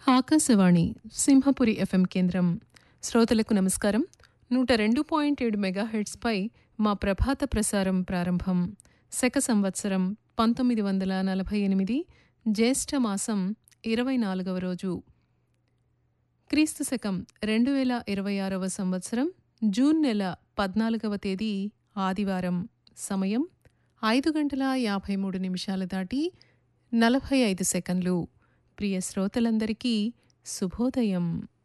Akashvani Simhapuri FM కేంద్రం శ్రోతలకు నమస్కారం నూట రెండు పాయింట్ ఏడు మెగాహెడ్స్పై మా ప్రభాత ప్రసారం ప్రారంభం శక సంవత్సరం పంతొమ్మిది వందల నలభై ఎనిమిది జ్యేష్ఠ మాసం ఇరవై నాలుగవ రోజు క్రీస్తు శకం రెండు వేల ఇరవై ఆరవ సంవత్సరం జూన్ నెల పద్నాలుగవ తేదీ ఆదివారం సమయం ఐదు గంటల యాభై మూడు నిమిషాలు దాటి నలభై ఐదు సెకండ్లు ప్రియ శ్రోతలందరికీ శుభోదయం